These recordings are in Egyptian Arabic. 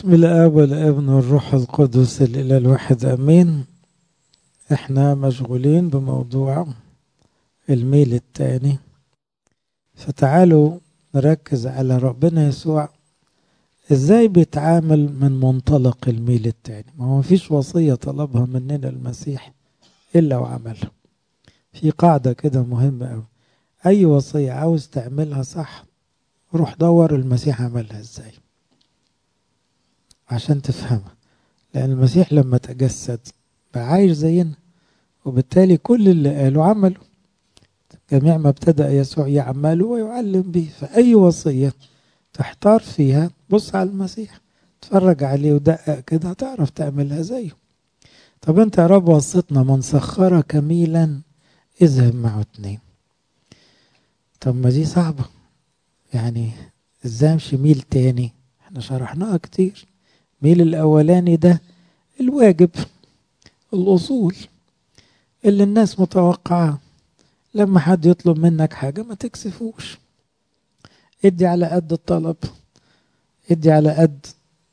باسم الاب والابن والروح القدس الاله الواحد امين احنا مشغولين بموضوع الميل التاني فتعالوا نركز على ربنا يسوع ازاي بيتعامل من منطلق الميل التاني ما هو مفيش وصية طلبها مننا المسيح الا وعملها في قاعدة كده مهمة قوي اي وصية عاوز تعملها صح روح دور المسيح عملها ازاي عشان تفهمها لأن المسيح لما تجسد بقى عايش زينا وبالتالي كل اللي قاله عمله جميع ما ابتدأ يسوع يعمله ويعلم به فأي وصية تحتار فيها بص على المسيح اتفرج عليه ودقق كده هتعرف تعملها زيه طب انت يا رب وصيتنا من سخرك ميلا اذهب معه اتنين طب ما دي صعبة يعني ازاي امشي ميل تاني احنا شرحناها كتير ميل الاولاني ده الواجب الاصول اللي الناس متوقعة لما حد يطلب منك حاجة ما تكسفوش ادي على قد الطلب ادي على قد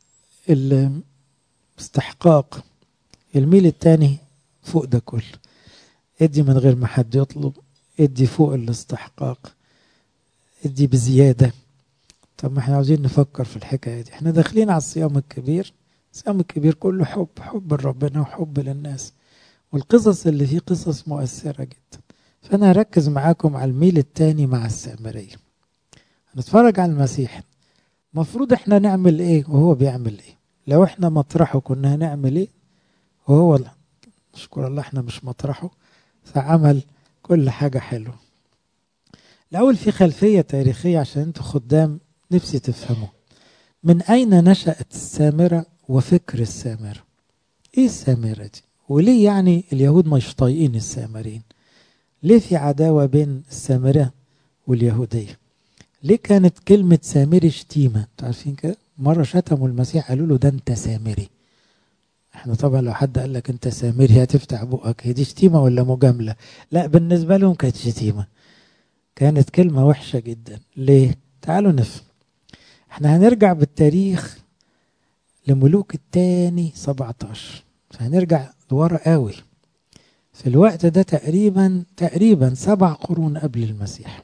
الاستحقاق الميل التاني فوق ده كله ادي من غير ما حد يطلب ادي فوق الاستحقاق ادي بزيادة طب ما احنا عاوزين نفكر في الحكاية دي احنا داخلين على الصيام الكبير الصيام الكبير كله حب حب لربنا وحب للناس والقصص اللي فيه قصص مؤثرة جدا فأنا هركز معاكم على الميل التاني مع السامرية هنتفرج على المسيح المفروض احنا نعمل ايه وهو بيعمل ايه لو احنا مطرحه كنا هنعمل ايه وهو نشكر الله احنا مش مطرحه فعمل كل حاجة حلوة الأول في خلفية تاريخية عشان انتوا خدام نفسي تفهموا من أين نشأت السامرة وفكر السامرة ايه السامرة دي وليه يعني اليهود مش طايقين السامرين ليه في عداوة بين السامرة واليهودية ليه كانت كلمة سامري شتيمة انتوا عارفين كده مرة شتموا المسيح قالوا له ده انت سامري احنا طبعا لو حد قال لك انت سامري هتفتح بقك هي دي شتيمة ولا مجاملة لا بالنسبة لهم كانت شتيمة كانت كلمة وحشة جدا ليه تعالوا نفهم احنا هنرجع بالتاريخ لملوك التاني 17 فهنرجع لورا قوي في الوقت ده تقريبا تقريبا سبع قرون قبل المسيح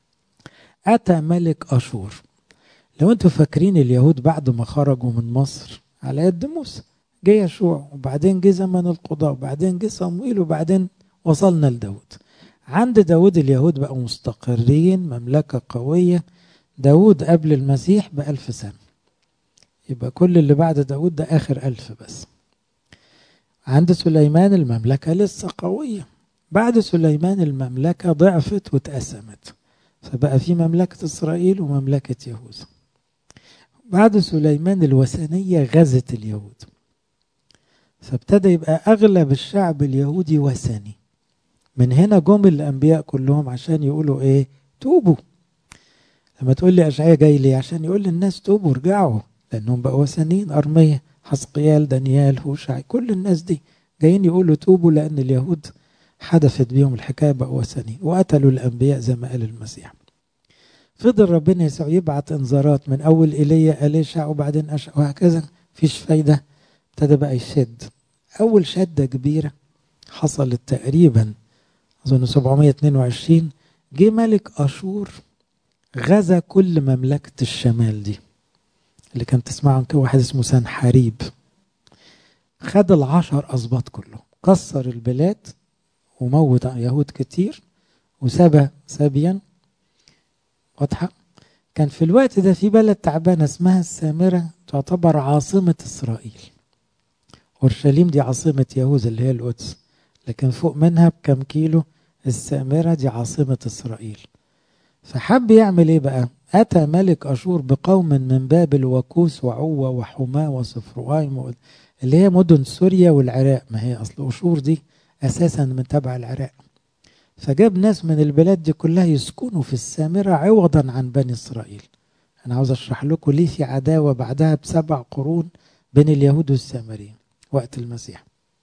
أتى ملك أشور لو انتوا فاكرين اليهود بعد ما خرجوا من مصر على يد موسى جه يشوع وبعدين جه زمن القضاء وبعدين جه صمويل وبعدين وصلنا لداود عند داود اليهود بقوا مستقرين مملكة قوية داود قبل المسيح بألف سنة يبقى كل اللي بعد داود ده آخر ألف بس عند سليمان المملكة لسه قوية بعد سليمان المملكة ضعفت واتقسمت فبقى في مملكة إسرائيل ومملكة يهوذا بعد سليمان الوثنية غزت اليهود فابتدى يبقى أغلب الشعب اليهودي وثني من هنا جم الأنبياء كلهم عشان يقولوا إيه توبوا لما تقول لي أشعية جاي لي عشان يقول للناس توبوا ارجعوا لأنهم بقوا وثنيين أرمية حسقيال دانيال هوشع كل الناس دي جايين يقولوا توبوا لأن اليهود حدثت بيهم الحكاية بقوا وثني وقتلوا الأنبياء زي ما قال المسيح فضل ربنا يسوع يبعت انذارات من أول إيليا أليشع وبعدين أشع وهكذا فيش فايدة ابتدى بقى يشد أول شدة كبيرة حصلت تقريبا أظن 722 جه ملك أشور غزا كل مملكة الشمال دي اللي كان تسمعوا كده واحد اسمه سنحاريب خد العشر أسباط كلهم كسر البلاد وموت يهود كتير وسبى سبيا واضحة كان في الوقت ده في بلد تعبانة اسمها السامرة تعتبر عاصمة إسرائيل أورشليم دي عاصمة يهوذا اللي هي القدس لكن فوق منها بكم كيلو السامرة دي عاصمة إسرائيل فحب يعمل إيه بقى أتى ملك أشور بقوم من بابل وكوس وعوة وحماة وصفروايم اللي هي مدن سوريا والعراق ما هي أصل أشور دي أساسا من تبع العراق فجاب ناس من البلاد دي كلها يسكنوا في السامرة عوضا عن بني إسرائيل أنا عاوز أشرح لكم ليه في عداوة بعدها بسبع قرون بين اليهود والسامريين وقت المسيح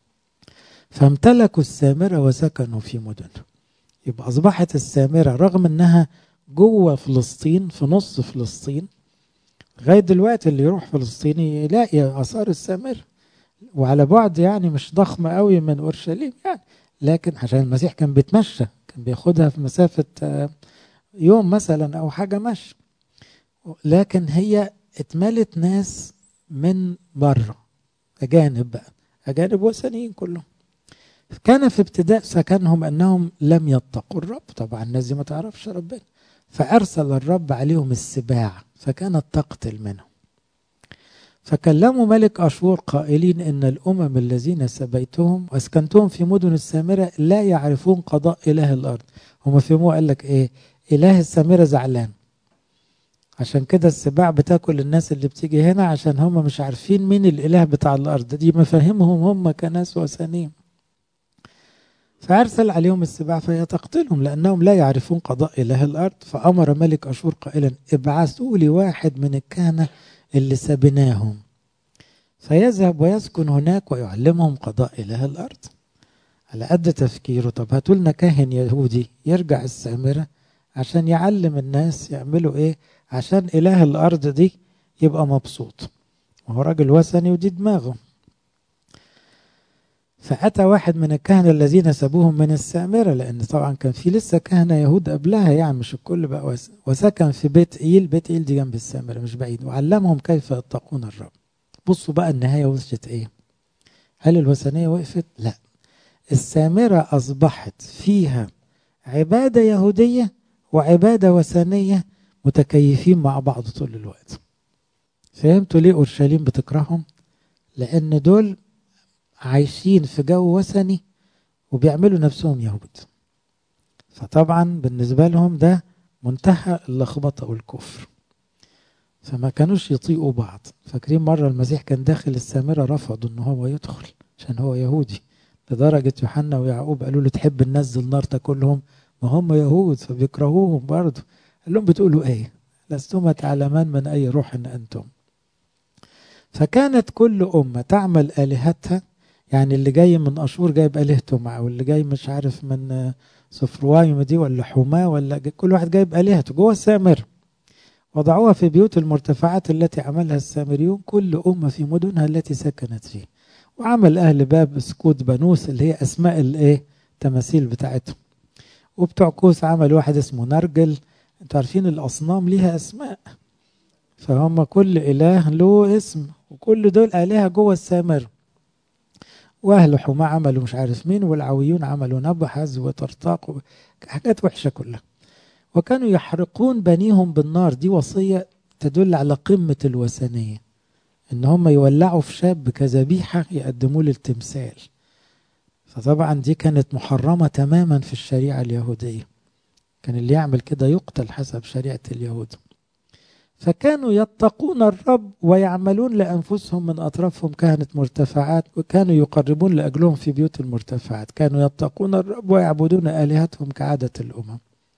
فامتلكوا السامرة وسكنوا في مدن يبقى أصبحت السامرة رغم أنها جوه فلسطين في نص فلسطين لغاية دلوقتي اللي يروح فلسطين يلاقي آثار السامرة وعلى بعد يعني مش ضخم قوي من أورشليم يعني لكن عشان المسيح كان بيتمشى كان بياخدها في مسافة يوم مثلا أو حاجة مشي لكن هي اتملت ناس من بره أجانب بقى أجانب وثنيين كلهم كان في ابتداء سكنهم أنهم لم يتقوا الرب طبعا الناس دي ما تعرفش ربنا فأرسل الرب عليهم السباع فكانت تقتل منهم فكلموا ملك أشور قائلين إن الأمم الذين سبيتهم وأسكنتهم في مدن السامرة لا يعرفون قضاء إله الأرض هم فهموا قال لك إيه إله السامرة زعلان عشان كده السباع بتاكل الناس اللي بتيجي هنا عشان هم مش عارفين مين الإله بتاع الأرض دي مفاهيمهم هم كناس وثنيين فأرسل عليهم السباع فهي تقتلهم لأنهم لا يعرفون قضاء إله الأرض فأمر ملك أشور قائلا ابعثوا لي واحد من الكهنة اللي سبناهم فيذهب ويسكن هناك ويعلمهم قضاء إله الأرض على قد تفكيره طب هاتوا لنا كاهن يهودي يرجع السامرة عشان يعلم الناس يعملوا ايه عشان إله الأرض دي يبقى مبسوط وهو راجل وثني ودي دماغه فأتى واحد من الكهنة الذين سابوهم من السامرة لأن طبعا كان في لسه كهنة يهود قبلها يعني مش الكل بقى وثن وسكن في بيت إيل بيت إيل دي جنب السامرة مش بعيد وعلمهم كيف يتقون الرب بصوا بقى النهاية وصلت إيه هل الوثنية وقفت؟ لا السامرة أصبحت فيها عبادة يهودية وعبادة وثنية متكيفين مع بعض طول الوقت فهمتوا ليه أورشليم بتكرههم؟ لأن دول عايشين في جو وثني وبيعملوا نفسهم يهود فطبعا بالنسبة لهم ده منتهى اللخبطة والكفر فما كانوش يطيقوا بعض فاكرين مرة المسيح كان داخل السامرة رفضوا ان هو يدخل عشان هو يهودي لدرجة يوحنا ويعقوب قالوا له تحب ننزل نار تاكلهم ما هم يهود فبيكرهوهم برضه قال لهم بتقولوا ايه لستما تعلمان من اي روح انتم فكانت كل أمة تعمل آلهتها يعني اللي جاي من أشور جايب آلهته معه واللي جاي مش عارف من صفروايم دي ولا حماة ولا كل واحد جايب آلهته جوه السامر وضعوها في بيوت المرتفعات التي عملها السامريون كل أمة في مدنها التي سكنت فيه وعمل أهل باب سكوت بنوس اللي هي أسماء الإيه تماثيل بتاعتهم وبتوع كوس عمل واحد اسمه نرجل انتوا عارفين الأصنام ليها أسماء فهم كل إله له اسم وكل دول آلهة جوه السامر واهل حماة عملوا مش عارف مين والعويون عملوا نبحز وطرطاق حاجات وحشة كلها وكانوا يحرقون بنيهم بالنار دي وصية تدل على قمة الوثنية ان هم يولعوا في شاب كذبيحة يقدموه للتمثال فطبعا دي كانت محرمة تماما في الشريعة اليهودية كان اللي يعمل كده يقتل حسب شريعة اليهود فكانوا يتقون الرب ويعملون لأنفسهم من أطرافهم كهنة مرتفعات وكانوا يقربون لأجلهم في بيوت المرتفعات كانوا يتقون الرب ويعبدون آلهتهم كعادة الأمم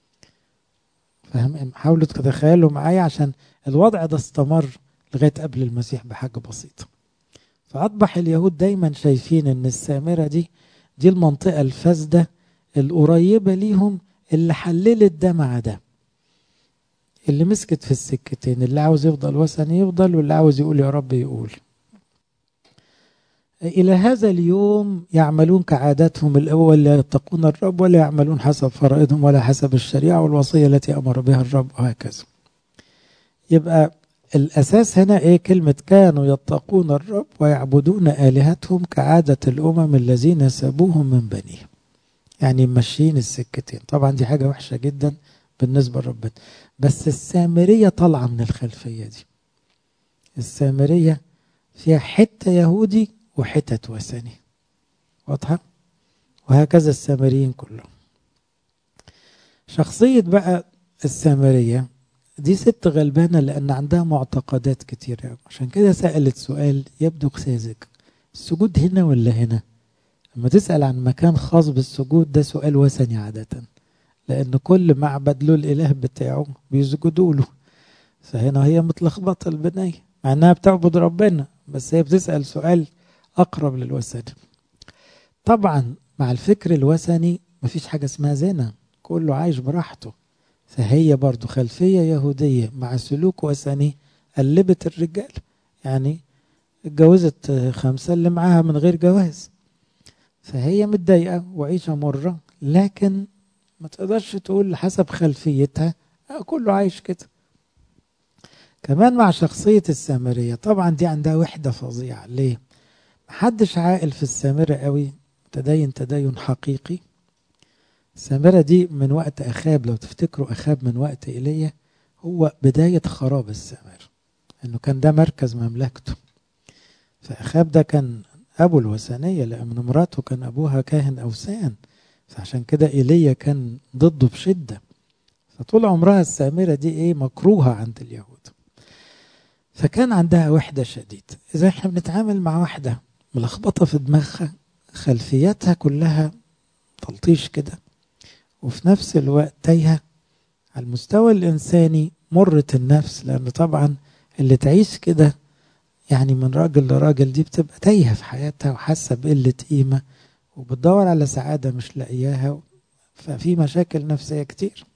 فهم حاولوا تتخيلوا معايا عشان الوضع ده استمر لغاية قبل المسيح بحاجة بسيطة فأصبح اليهود دايما شايفين أن السامرة دي دي المنطقة الفاسدة القريبة ليهم اللي حللت ده مع ده اللي مسكت في السكتين اللي عاوز يفضل وثني يفضل واللي عاوز يقول يا رب يقول إلى هذا اليوم يعملون كعاداتهم الأول لا يتقون الرب ولا يعملون حسب فرائضهم ولا حسب الشريعة والوصية التي أمر بها الرب وهكذا يبقى الأساس هنا إيه كلمة كانوا يتقون الرب ويعبدون آلهتهم كعادة الأمم الذين سابوهم من بنيهم يعني ماشيين السكتين طبعا دي حاجة وحشة جدا بالنسبة لربنا بس السامرية طالعة من الخلفية دي السامرية فيها حتة يهودي وحتة وثني واضحة وهكذا السامريين كلهم شخصية بقى السامرية دي ست غلبانة لأن عندها معتقدات كتيرة عشان كده سألت سؤال يبدو ساذج السجود هنا ولا هنا لما تسأل عن مكان خاص بالسجود ده سؤال وثني عادةً لأن كل معبد له الإله بتاعه بيسجدوا له فهنا هي متلخبطة البنية مع إنها بتعبد ربنا بس هي بتسأل سؤال أقرب للوثن طبعا مع الفكر الوثني مفيش حاجة اسمها زنا كله عايش براحته فهي برضو خلفية يهودية مع سلوك وثني قلبت الرجال يعني اتجوزت خمسة اللي معاها من غير جواز فهي متضايقة وعيشة مرة لكن ما تقدرش تقول حسب خلفيتها كله عايش كده كمان مع شخصية السامرية طبعا دي عندها وحدة فظيعة ليه محدش عاقل في السامرة قوي تدين تدين حقيقي السامرة دي من وقت أخاب لو تفتكروا أخاب من وقت إيليا هو بداية خراب السامرة إنه كان ده مركز مملكته فأخاب ده كان أبو الوثنية لأن مراته كان أبوها كاهن أوثان فعشان كده إيليا كان ضده بشدة فطول عمرها السامرة دي إيه مكروهة عند اليهود فكان عندها وحدة شديدة إذا إحنا بنتعامل مع واحدة ملخبطة في دماغها خلفياتها كلها تلطيش كده وفي نفس الوقت تايهة على المستوى الإنساني مرة النفس لأن طبعا اللي تعيش كده يعني من راجل لراجل دي بتبقى تايهة في حياتها وحاسة بقلة قيمة وبتدور على سعادة مش لاقياها ففي مشاكل نفسية كتير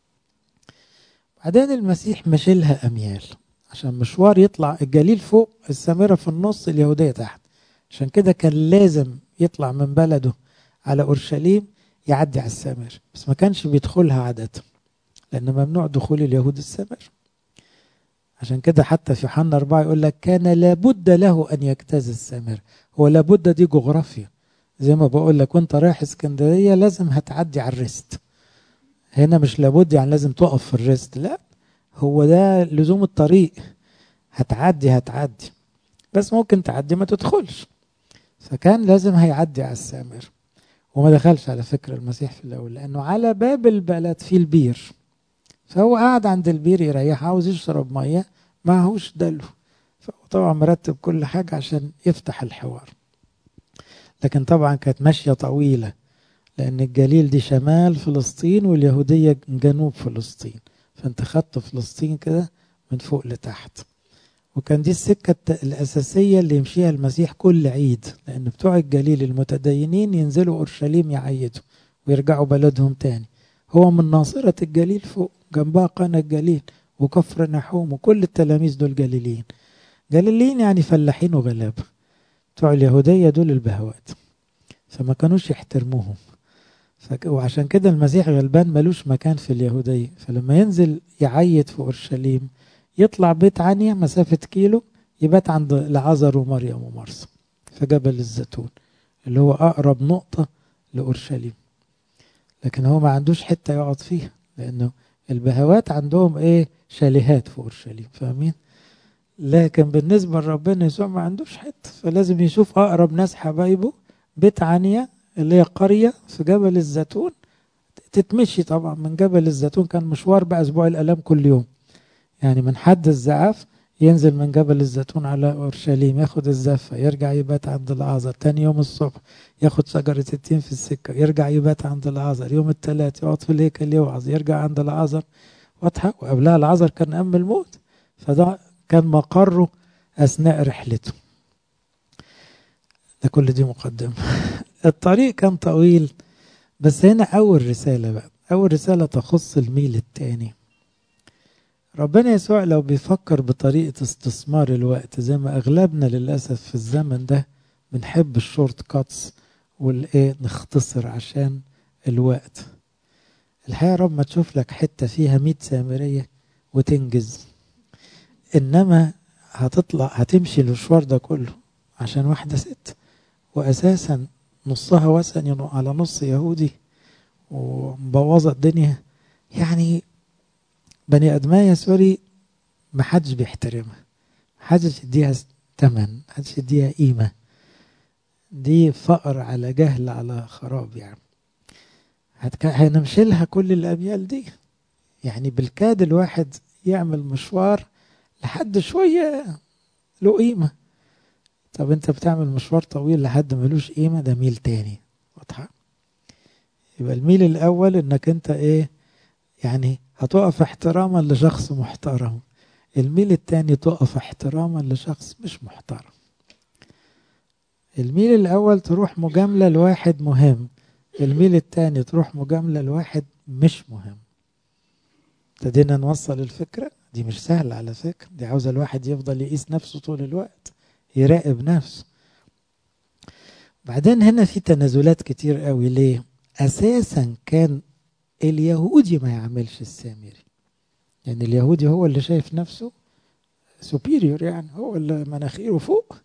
بعدين المسيح مشيلها أميال عشان مشوار يطلع الجليل فوق السامرة في النص اليهودية تحت عشان كده كان لازم يطلع من بلده على أورشليم يعدي على السامر بس ما كانش بيدخلها عادة لأن ممنوع دخول اليهود السامر عشان كده حتى في يوحنا أربعة يقول لك كان لابد له أن يجتاز السامر هو لابد دي جغرافيا زي ما بقول لك وانت رايح اسكندرية لازم هتعدي على الريست هنا مش لابد يعني لازم تقف في الريست لا هو ده لزوم الطريق هتعدي هتعدي بس ممكن تعدي ما تدخلش فكان لازم هيعدي على السامر وما دخلش على فكرة المسيح في الأول لأنه على باب البلد في البير فهو قاعد عند البير يريح عاوز يشرب مية معهوش دلو طبعا مرتب كل حاجة عشان يفتح الحوار لكن طبعا كانت ماشية طويلة لأن الجليل دي شمال فلسطين واليهودية جنوب فلسطين فأنت خدت فلسطين كده من فوق لتحت وكان دي السكة الأساسية اللي يمشيها المسيح كل عيد لأن بتوع الجليل المتدينين ينزلوا أورشليم يعيدوا ويرجعوا بلدهم تاني هو من ناصرة الجليل فوق جنبها قنا الجليل وكفر نحوم وكل التلاميذ دول جليليين جليليين يعني فلاحين وغلابة بتوع اليهودية دول البهوات فما كانوش يحترموهم فك... وعشان كده المسيح غلبان ملوش مكان في اليهودية فلما ينزل يعيد في أورشليم يطلع بيت عنيا مسافة كيلو يبات عند لعازر ومريم ومرسى في جبل الزيتون اللي هو أقرب نقطة لأورشليم لكن هو ما عندوش حتة يقعد فيها لأنه البهوات عندهم إيه شاليهات في أورشليم فاهمين لكن بالنسبة لربنا يسوع ما عندوش حتة فلازم يشوف أقرب ناس حبايبه بيت عنيا اللي هي قرية في جبل الزيتون تتمشي طبعا من جبل الزيتون كان مشوار بقى أسبوع الألام كل يوم يعني من حد الزعاف ينزل من جبل الزيتون على أورشليم ياخد الزفة يرجع يبات عند العازر تاني يوم الصبح ياخد شجرة التين في السكة يرجع يبات عند العازر يوم الثلاث يقعد في الهيكل يوعظ يرجع عند العازر واضحة وقبلها العازر كان أم الموت فده كان مقره أثناء رحلته ده كل دي مقدمة الطريق كان طويل بس هنا أول رسالة بقى أول رسالة تخص الميل التاني ربنا يسوع لو بيفكر بطريقة استثمار الوقت زي ما أغلبنا للأسف في الزمن ده بنحب الشورت كاتس والإيه نختصر عشان الوقت الحقيقة رب ما تشوف لك حتة فيها مية سامرية وتنجز إنما هتطلع هتمشي المشوار ده كله عشان واحدة ست وأساسا نصها وثني على نص يهودي ومبوظة الدنيا يعني بني ادمية سوري ما حدش بيحترمها حدش يديها تمن حدش يديها قيمة دي فقر على جهل على خراب يعني هنمشي لها كل الأميال دي يعني بالكاد الواحد يعمل مشوار لحد شوية له قيمة طب انت بتعمل مشوار طويل لحد ملوش قيمة ده ميل تاني واضحة يبقى الميل الأول انك انت ايه يعني هتقف احتراما لشخص محترم الميل التاني تقف احتراما لشخص مش محترم الميل الأول تروح مجاملة لواحد مهم الميل التاني تروح مجاملة لواحد مش مهم ابتدينا نوصل الفكرة دي مش سهلة على فكرة دي عاوزة الواحد يفضل يقيس نفسه طول الوقت يراقب نفسه بعدين هنا في تنازلات كتير قوي ليه أساسا كان اليهودي ما يعملش السامري يعني اليهودي هو اللي شايف نفسه سوبيريور يعني هو اللي مناخيره فوق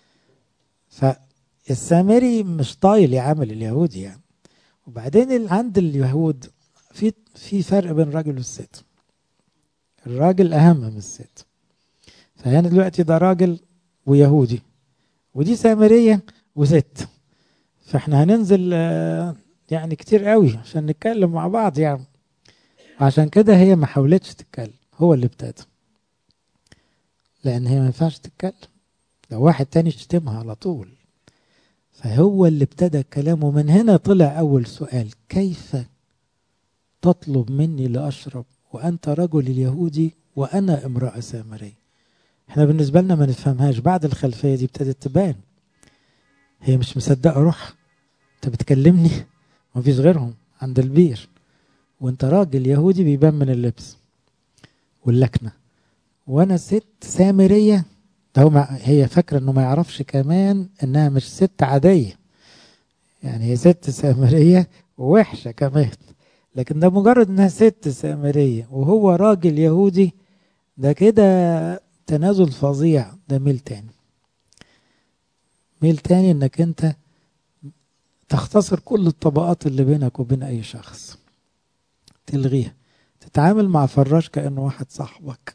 فالسامري مش طايل يعمل اليهودي يعني وبعدين عند اليهود في في فرق بين الراجل والست الراجل اهم من الست فهنا دلوقتي ده راجل ويهودي ودي سامريه وست فاحنا هننزل يعني كتير قوي عشان نتكلم مع بعض يعني وعشان كده هي ما حاولتش تتكلم هو اللي ابتدى لان هي ما ينفعش تتكلم لو واحد تاني يشتمها على طول فهو اللي ابتدى كلامه من هنا طلع اول سؤال كيف تطلب مني لاشرب وانت رجل اليهودي وانا امراه سامريه احنا بالنسبه لنا ما نفهمهاش بعد الخلفيه دي ابتدت تبان هي مش مصدقه روحها انت بتكلمني ما فيش غيرهم عند البير وانت راجل يهودي بيبان من اللبس واللكنه وانا ست سامريه ده هو هي فاكره انه ما يعرفش كمان انها مش ست عاديه يعني هي ست سامريه ووحشه كمان لكن ده مجرد انها ست سامريه وهو راجل يهودي ده كده تنازل فظيع ده ميل تاني ميل تاني انك انت تختصر كل الطبقات اللي بينك وبين اي شخص تلغيها تتعامل مع فراش كانه واحد صاحبك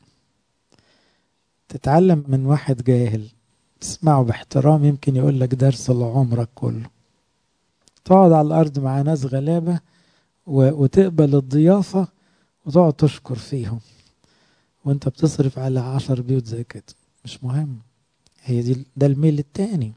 تتعلم من واحد جاهل تسمعه باحترام يمكن يقول لك درس لعمرك كله تقعد على الارض مع ناس غلابه وتقبل الضيافه وتقعد تشكر فيهم وانت بتصرف على عشر بيوت زي كده مش مهم هي دي ده الميل التاني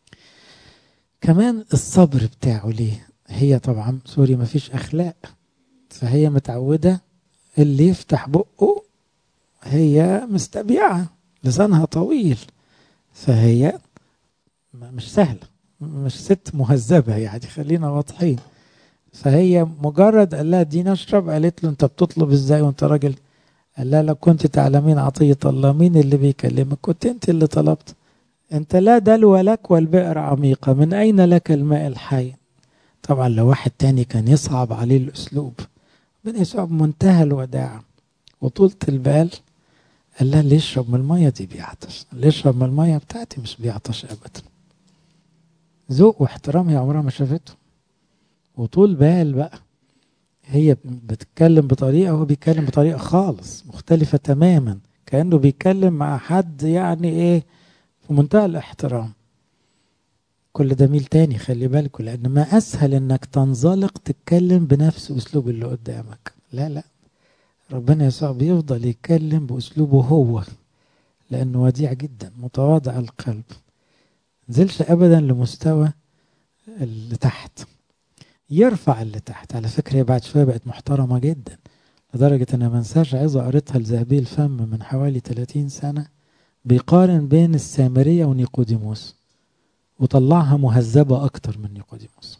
كمان الصبر بتاعه ليه هي طبعا سوري مفيش اخلاق فهي متعوده اللي يفتح بقه هي مستبيعه لسانها طويل فهي مش سهله مش ست مهذبه يعني خلينا واضحين فهي مجرد قال لها اديني اشرب قالت له انت بتطلب ازاي وانت راجل قال لها لو كنت تعلمين عطية الله مين اللي بيكلمك كنت انت اللي طلبت انت لا دلو لك والبئر عميقة من اين لك الماء الحي طبعا لو واحد تاني كان يصعب عليه الاسلوب ربنا يسوع بمنتهى الوداعة وطولة البال قال لها اللي يشرب من المية دي بيعطش اللي يشرب من المية بتاعتي مش بيعطش ابدا ذوق واحترام هي عمرها ما شافته وطول بال بقى هي بتتكلم بطريقة وهو بيتكلم بطريقة خالص مختلفة تماما كأنه بيتكلم مع حد يعني ايه في منتهى الاحترام كل ده ميل تاني خلي بالكوا لأن ما أسهل إنك تنزلق تتكلم بنفس أسلوب اللي قدامك لا لا ربنا يسوع بيفضل يتكلم بأسلوبه هو لأنه وديع جدا متواضع القلب نزلش أبدا لمستوى اللي تحت يرفع اللي تحت على فكرة هي بعد شوية بقت محترمة جدا لدرجة أنا ما انساش عظة قريتها لذهبي الفم من حوالي 30 سنة بيقارن بين السامرية ونيقوديموس وطلعها مهذبة أكتر من نيقوديموس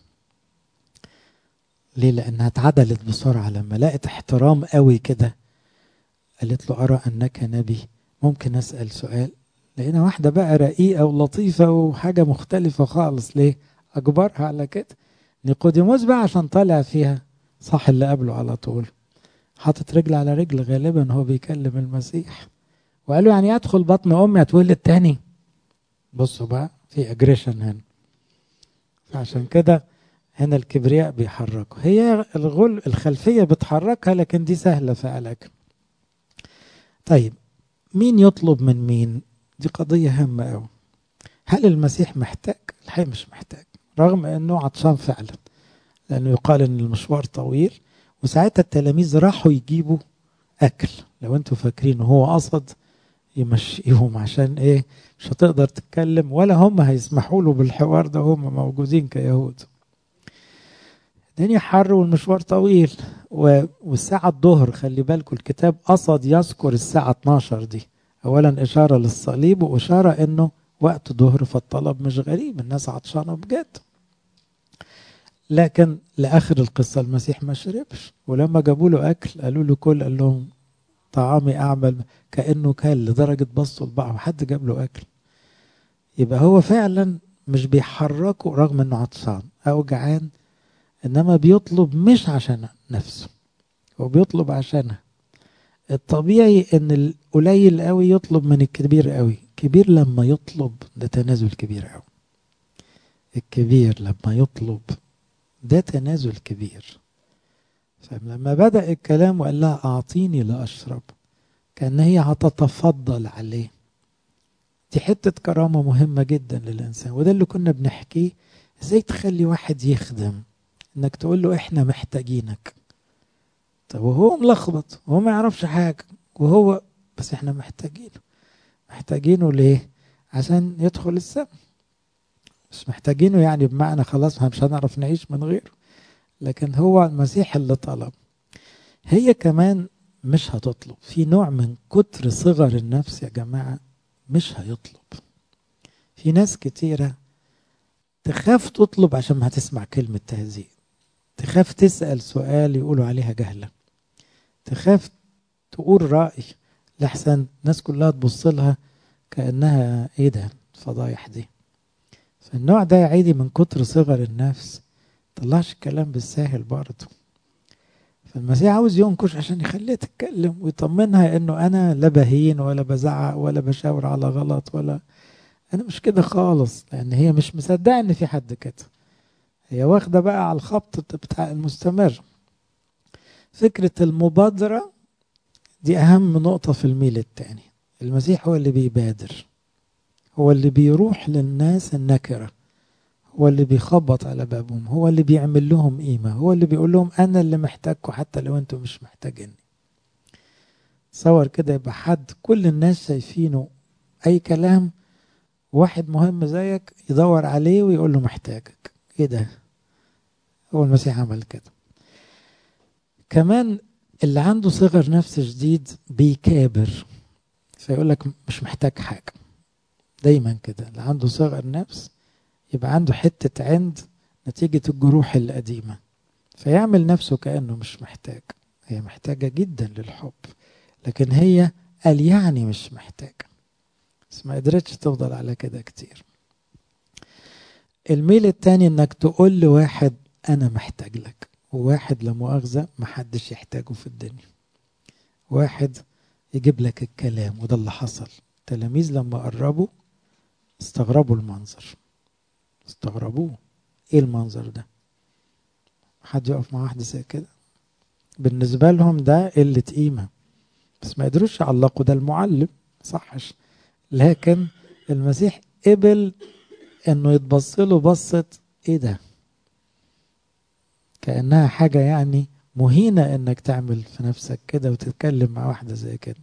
ليه لأنها اتعدلت بسرعة لما لقت احترام قوي كده قالت له أرى أنك نبي ممكن أسأل سؤال لقينا واحدة بقى رقيقة ولطيفة وحاجة مختلفة خالص ليه أجبرها على كده نيقوديموس بقى عشان طالع فيها صح اللي قبله على طول حاطط رجل على رجل غالبا هو بيكلم المسيح وقال له يعني ادخل بطن امي هتولد تاني بصوا بقى في اجريشن هنا فعشان كده هنا الكبرياء بيحركوا هي الغل الخلفيه بتحركها لكن دي سهله فعلك طيب مين يطلب من مين دي قضيه هامه قوي هل المسيح محتاج الحقيقه مش محتاج رغم انه عطشان فعلا لانه يقال ان المشوار طويل وساعتها التلاميذ راحوا يجيبوا اكل لو انتوا فاكرين هو قصد يمشيهم عشان ايه مش هتقدر تتكلم ولا هم هيسمحوا له بالحوار ده هم موجودين كيهود الدنيا حر والمشوار طويل والساعة الظهر خلي بالكم الكتاب قصد يذكر الساعة 12 دي أولا إشارة للصليب وإشارة إنه وقت ظهر فالطلب مش غريب الناس عطشانة بجد لكن لآخر القصة المسيح ما شربش ولما جابوا له أكل قالوا له كل قال لهم طعامي أعمل كأنه كان لدرجة بصوا لبعض وحد جاب له أكل يبقى هو فعلا مش بيحركه رغم انه عطشان او جعان انما بيطلب مش عشان نفسه هو بيطلب عشانها الطبيعي ان القليل قوي يطلب من الكبير قوي كبير لما يطلب ده تنازل كبير قوي الكبير لما يطلب ده تنازل كبير فلما بدأ الكلام وقال لها أعطيني لأشرب كأن هي هتتفضل عليه دي حتة كرامة مهمة جدا للإنسان وده اللي كنا بنحكيه ازاي تخلي واحد يخدم انك تقول له احنا محتاجينك طب وهو ملخبط وهو ما يعرفش حاجة وهو بس احنا محتاجينه محتاجينه ليه عشان يدخل السماء مش محتاجينه يعني بمعنى خلاص مش هنعرف نعيش من غيره لكن هو المسيح اللي طلب هي كمان مش هتطلب في نوع من كتر صغر النفس يا جماعة مش هيطلب في ناس كتيرة تخاف تطلب عشان ما هتسمع كلمة تهزيء تخاف تسأل سؤال يقولوا عليها جهلة تخاف تقول رأي لحسن الناس كلها تبص لها كأنها ايه ده الفضايح دي فالنوع ده يا عيدي من كتر صغر النفس طلعش الكلام بالساهل برضه فالمسيح عاوز ينكش عشان يخليها تتكلم ويطمنها انه انا لا بهين ولا بزعق ولا بشاور على غلط ولا انا مش كده خالص لان هي مش مصدقه ان في حد كده هي واخده بقى على الخبط بتاع المستمر فكره المبادره دي اهم نقطه في الميل الثاني المسيح هو اللي بيبادر هو اللي بيروح للناس النكره هو اللي بيخبط على بابهم هو اللي بيعمل لهم قيمة هو اللي بيقول لهم أنا اللي محتاجكم حتى لو أنتم مش محتاجيني تصور كده يبقى حد كل الناس شايفينه أي كلام واحد مهم زيك يدور عليه ويقول له محتاجك إيه ده هو المسيح عمل كده كمان اللي عنده صغر نفس شديد بيكابر فيقول لك مش محتاج حاجة دايما كده اللي عنده صغر نفس يبقى عنده حتة عند نتيجة الجروح القديمة فيعمل نفسه كأنه مش محتاج هي محتاجة جدا للحب لكن هي قال يعني مش محتاجة بس ما قدرتش تفضل على كده كتير الميل التاني انك تقول لواحد انا محتاج لك وواحد لا مؤاخذة محدش يحتاجه في الدنيا واحد يجيب لك الكلام وده اللي حصل التلاميذ لما قربوا استغربوا المنظر استغربوه ايه المنظر ده حد يقف مع واحد زي كده بالنسبة لهم ده قلة قيمة بس ما قدروش يعلقوا ده المعلم صحش لكن المسيح قبل انه يتبص له بصة ايه ده كأنها حاجة يعني مهينة انك تعمل في نفسك كده وتتكلم مع واحدة زي كده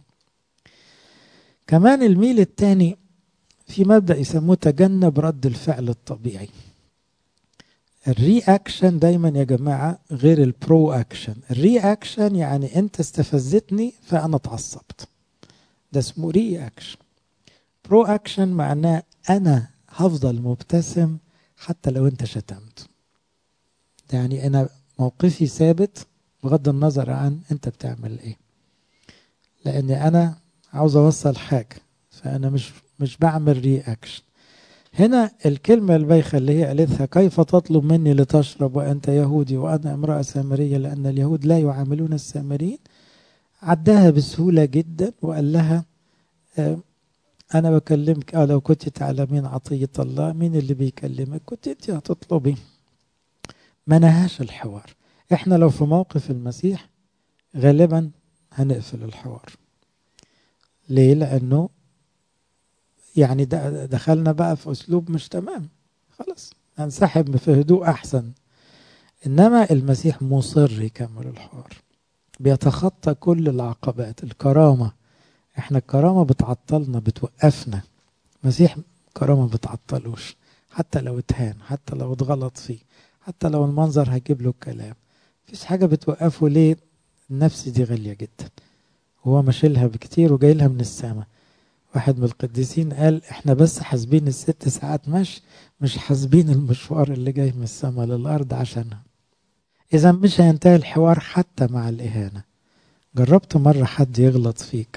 كمان الميل التاني في مبدأ يسموه تجنب رد الفعل الطبيعي الري اكشن دايما يا جماعة غير البرو اكشن الري اكشن يعني انت استفزتني فانا اتعصبت ده اسمه ري اكشن برو اكشن معناه انا هفضل مبتسم حتى لو انت شتمت ده يعني انا موقفي ثابت بغض النظر عن انت بتعمل ايه لاني انا عاوز اوصل حاجة فانا مش مش بعمل ري اكشن هنا الكلمة البايخة اللي هي قالتها كيف تطلب مني لتشرب وأنت يهودي وأنا امرأة سامرية لأن اليهود لا يعاملون السامريين عداها بسهولة جدا وقال لها آه أنا بكلمك آه لو كنت تعلمين عطية الله مين اللي بيكلمك كنت أنت هتطلبي ما نهاش الحوار احنا لو في موقف المسيح غالبا هنقفل الحوار ليه لأنه يعني دخلنا بقى في اسلوب مش تمام خلاص هنسحب في هدوء احسن انما المسيح مصر يكمل الحوار بيتخطى كل العقبات الكرامه احنا الكرامه بتعطلنا بتوقفنا المسيح كرامه بتعطلوش حتى لو اتهان حتى لو اتغلط فيه حتى لو المنظر هيجيب له الكلام مفيش حاجه بتوقفه ليه النفس دي غاليه جدا هو ماشيلها بكتير وجاي لها من السماء واحد من القديسين قال احنا بس حاسبين الست ساعات مشي مش حاسبين المشوار اللي جاي من السماء للارض عشانها اذا مش هينتهي الحوار حتى مع الاهانه جربت مرة حد يغلط فيك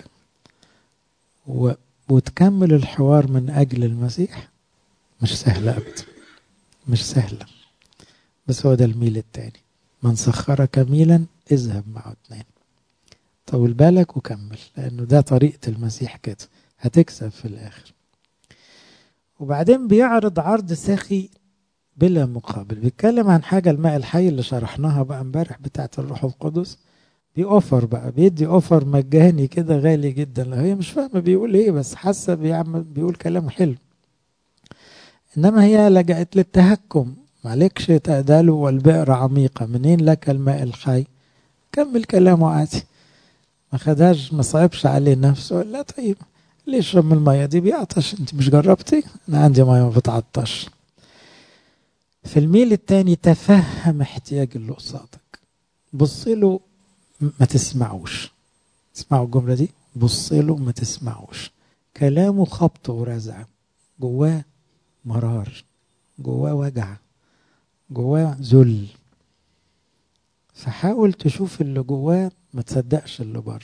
و... وتكمل الحوار من أجل المسيح مش سهلة أبدا مش سهلة بس هو ده الميل التاني من سخرك ميلا اذهب معه اتنين طول بالك وكمل لأنه ده طريقة المسيح كده هتكسب في الآخر وبعدين بيعرض عرض سخي بلا مقابل بيتكلم عن حاجة الماء الحي اللي شرحناها بقى امبارح بتاعت الروح القدس بيوفر بقى بيدي اوفر مجاني كده غالي جدا لو هي مش فاهمه بيقول ايه بس حاسه بيعمل بيقول كلام حلو انما هي لجأت للتهكم معلكش تأدال والبئر عميقة منين لك الماء الحي كمل كلامه عادي ما خدهاش ما صعبش عليه نفسه لا طيب ليه يشرب من المية دي بيعطش انت مش جربتي انا عندي مية ما بتعطش في الميل التاني تفهم احتياج اللي قصادك بص له ما تسمعوش تسمعوا الجملة دي بص له ما تسمعوش كلامه خبط ورزع جواه مرار جواه وجع جواه ذل فحاول تشوف اللي جواه ما تصدقش اللي بره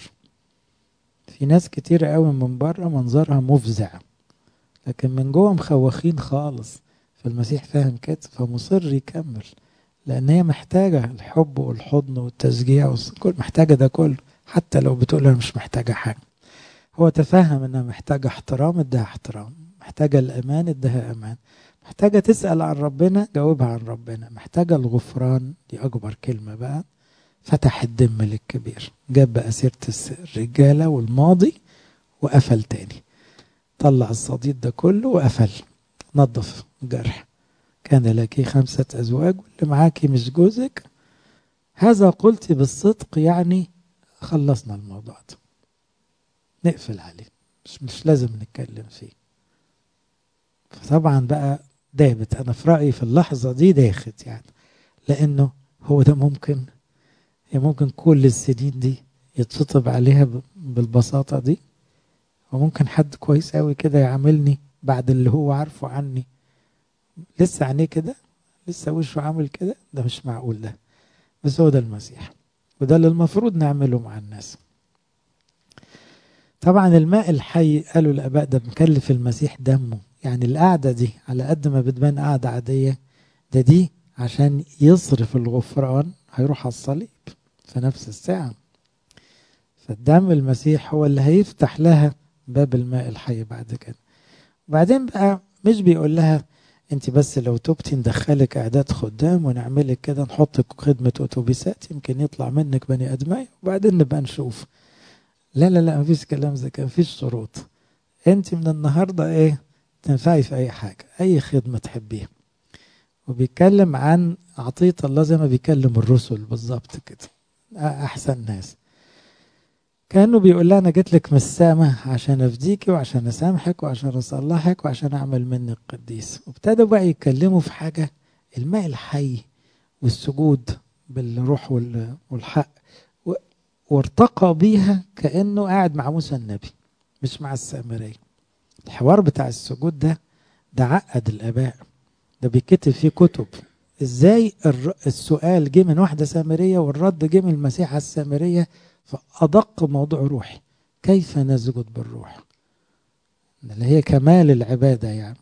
في ناس كتير قوي من بره منظرها مفزع لكن من جوه مخوخين خالص فالمسيح فاهم كده فمصر يكمل لان هي محتاجه الحب والحضن والتشجيع والكل محتاجه ده كله حتى لو بتقول انا مش محتاجه حاجه هو تفهم انها محتاجه احترام اداها احترام محتاجه الامان اداها امان محتاجه تسال عن ربنا جاوبها عن ربنا محتاجه الغفران دي اكبر كلمه بقى فتح الدم للكبير جاب بقى سيره الرجاله والماضي وقفل تاني طلع الصديد ده كله وقفل نظف الجرح كان لك خمسة أزواج واللي معاكي مش جوزك هذا قلت بالصدق يعني خلصنا الموضوع ده نقفل عليه مش, مش لازم نتكلم فيه فطبعا بقى دابت أنا في رأيي في اللحظة دي داخت يعني لأنه هو ده ممكن هي ممكن كل السنين دي يتشطب عليها بالبساطة دي وممكن حد كويس قوي كده يعاملني بعد اللي هو عارفه عني لسه عينيه كده لسه وشه عامل كده ده مش معقول ده بس هو ده المسيح وده اللي المفروض نعمله مع الناس طبعا الماء الحي قالوا الاباء ده مكلف المسيح دمه يعني القعده دي على قد ما بتبان قعده عاديه ده دي عشان يصرف الغفران هيروح على الصليب في نفس الساعه فالدم المسيح هو اللي هيفتح لها باب الماء الحي بعد كده وبعدين بقى مش بيقول لها انت بس لو تبتي ندخلك اعداد خدام ونعملك كده نحطك خدمة اتوبيسات يمكن يطلع منك بني ادمية وبعدين نبقى نشوف لا لا لا مفيش كلام زي كده مفيش شروط انت من النهاردة ايه تنفعي في اي حاجة اي خدمة تحبيها وبيتكلم عن عطية الله زي ما بيكلم الرسل بالظبط كده احسن ناس كانه بيقول لها انا جيت لك من السماء عشان افديكي وعشان اسامحك وعشان اصلحك وعشان اعمل منك قديس وابتدوا بقى يتكلموا في حاجه الماء الحي والسجود بالروح والحق وارتقى بيها كانه قاعد مع موسى النبي مش مع السامريه الحوار بتاع السجود ده ده عقد الاباء ده بيكتب فيه كتب ازاي السؤال جه من واحده سامريه والرد جه من المسيح السامريه فأدق موضوع روحي كيف نسجد بالروح اللي هي كمال العبادة يعني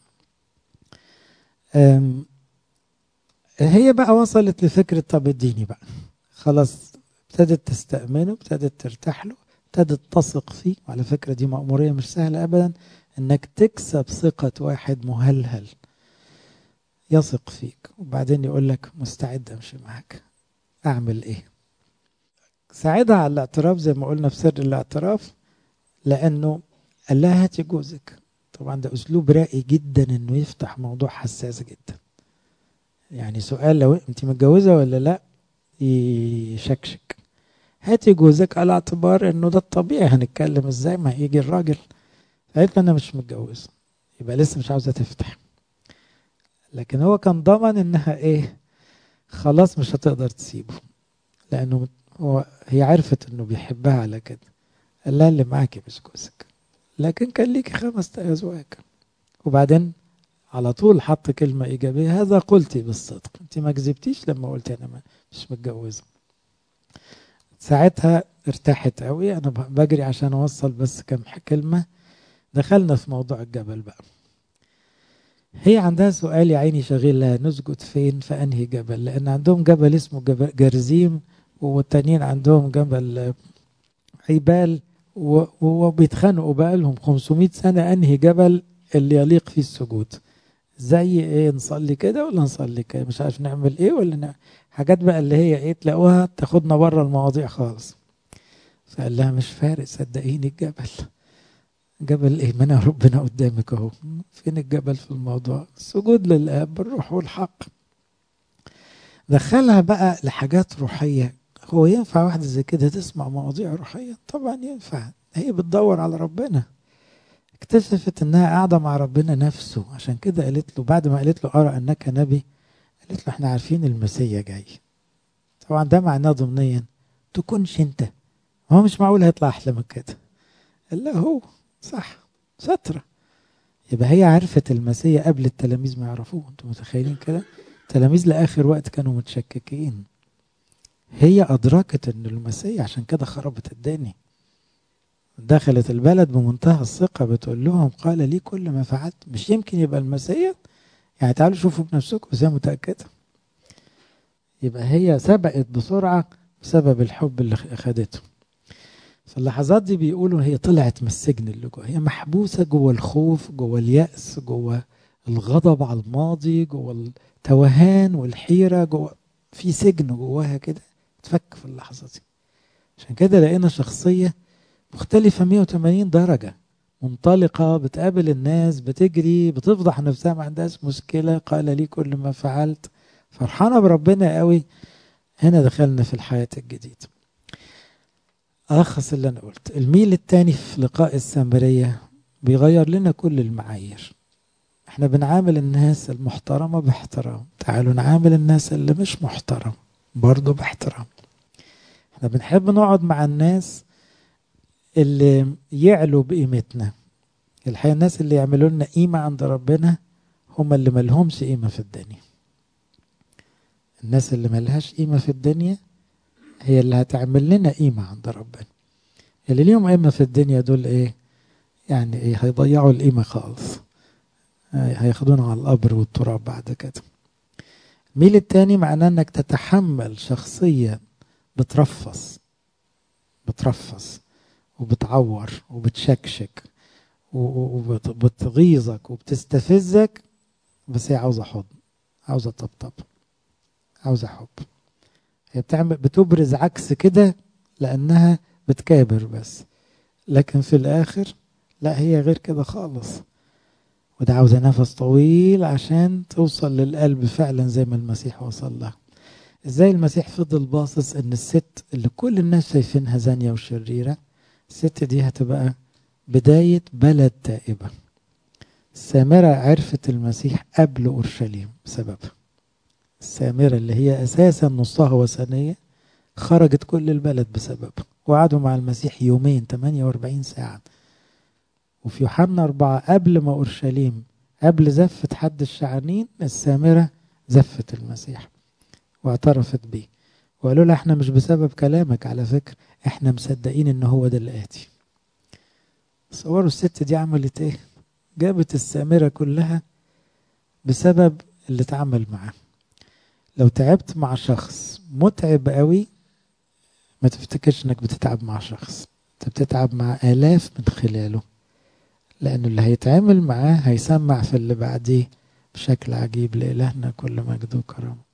هي بقى وصلت لفكرة طب اديني بقى خلاص ابتدت تستأمنه ابتدت ترتاح له ابتدت تثق فيه وعلى فكرة دي مأمورية مش سهلة أبدا انك تكسب ثقة واحد مهلهل يثق فيك وبعدين يقول لك مستعد امشي معاك اعمل ايه ساعدها على الاعتراف زي ما قلنا في سر الاعتراف لانه قال لها هاتي جوزك طبعا ده اسلوب راقي جدا انه يفتح موضوع حساس جدا يعني سؤال لو انت متجوزه ولا لا يشكشك هاتي جوزك على اعتبار انه ده الطبيعي هنتكلم ازاي ما يجي الراجل قالت انا مش متجوز يبقى لسه مش عاوزه تفتح لكن هو كان ضمن انها ايه خلاص مش هتقدر تسيبه لانه هو هي عرفت انه بيحبها على كده قال لها اللي معاكي مش جوزك لكن كان ليكي خمس ازواج وبعدين على طول حط كلمة إيجابية هذا قلتي بالصدق أنت ما كذبتيش لما قلتي أنا مش متجوزة ساعتها ارتاحت قوي انا بجري عشان اوصل بس كم كلمه دخلنا في موضوع الجبل بقى هي عندها سؤال يا عيني شغيل لها نسجد فين في انهي جبل لان عندهم جبل اسمه جبل جرزيم والتانيين عندهم جبل عيبال وبيتخانقوا بقى لهم 500 سنه انهي جبل اللي يليق فيه السجود زي ايه نصلي كده ولا نصلي كده مش عارف نعمل ايه ولا نعمل حاجات بقى اللي هي ايه تلاقوها تاخدنا بره المواضيع خالص فقال لها مش فارق صدقيني الجبل جبل ايه ما ربنا قدامك اهو فين الجبل في الموضوع السجود للاب بالروح والحق دخلها بقى لحاجات روحيه هو ينفع واحده زي كده تسمع مواضيع روحيه طبعا ينفع هي بتدور على ربنا اكتشفت انها قاعده مع ربنا نفسه عشان كده قالت له بعد ما قالت له ارى انك نبي قالت له احنا عارفين المسيا جاي طبعا ده معناه ضمنيا تكونش انت هو مش معقول هيطلع احلى من كده الا هو صح سترة يبقى هي عرفت المسيا قبل التلاميذ ما يعرفوه انتوا متخيلين كده التلاميذ لاخر وقت كانوا متشككين هي ادركت ان المسيا عشان كده خربت الدنيا دخلت البلد بمنتهى الثقة بتقول لهم قال لي كل ما فعلت مش يمكن يبقى المسيا يعني تعالوا شوفوا بنفسكم بس هي متأكدة يبقى هي سبقت بسرعة بسبب الحب اللي خدته في اللحظات دي بيقولوا هي طلعت من السجن اللي جوه هي محبوسة جوه الخوف جوه اليأس جوه الغضب على الماضي جوه التوهان والحيرة جوه في سجن جواها كده تفك في اللحظة دي عشان كده لقينا شخصية مختلفة 180 درجة منطلقة بتقابل الناس بتجري بتفضح نفسها ما عندهاش مشكلة قال لي كل ما فعلت فرحانة بربنا قوي هنا دخلنا في الحياة الجديدة ألخص اللي أنا قلت الميل التاني في لقاء السامرية بيغير لنا كل المعايير احنا بنعامل الناس المحترمة باحترام تعالوا نعامل الناس اللي مش محترم برضه باحترام احنا بنحب نقعد مع الناس اللي يعلوا بقيمتنا الحقيقة الناس اللي يعملوا لنا قيمة عند ربنا هم اللي ملهمش قيمة في الدنيا الناس اللي ملهاش قيمة في الدنيا هي اللي هتعمل لنا قيمة عند ربنا اللي ليهم قيمة في الدنيا دول ايه يعني ايه هيضيعوا القيمة خالص هياخدونا على القبر والتراب بعد كده الميل التاني معناه انك تتحمل شخصية بترفص بترفص وبتعور وبتشكشك وبتغيظك وبتستفزك بس هي عاوزة حضن عاوزة طبطب عاوزة حب هي بتعمل بتبرز عكس كده لأنها بتكابر بس لكن في الآخر لا هي غير كده خالص وده عاوزة نفس طويل عشان توصل للقلب فعلا زي ما المسيح وصل لها ازاي المسيح فضل باصص ان الست اللي كل الناس شايفينها زانية وشريرة الست دي هتبقى بداية بلد تائبة السامرة عرفت المسيح قبل أورشليم بسببها السامرة اللي هي أساسا نصها وثنية خرجت كل البلد بسببها وقعدوا مع المسيح يومين 48 ساعة وفي يوحنا أربعة قبل ما أورشليم قبل زفة حد الشعانين السامرة زفت المسيح واعترفت بيه وقالوا لها احنا مش بسبب كلامك على فكرة احنا مصدقين ان هو ده الآتي تصوروا الست دي عملت ايه جابت السامرة كلها بسبب اللي اتعمل معاه لو تعبت مع شخص متعب قوي ما تفتكرش انك بتتعب مع شخص انت بتتعب مع آلاف من خلاله لأنه اللي هيتعامل معاه هيسمع في اللي بعديه بشكل عجيب لإلهنا كل مجد وكرم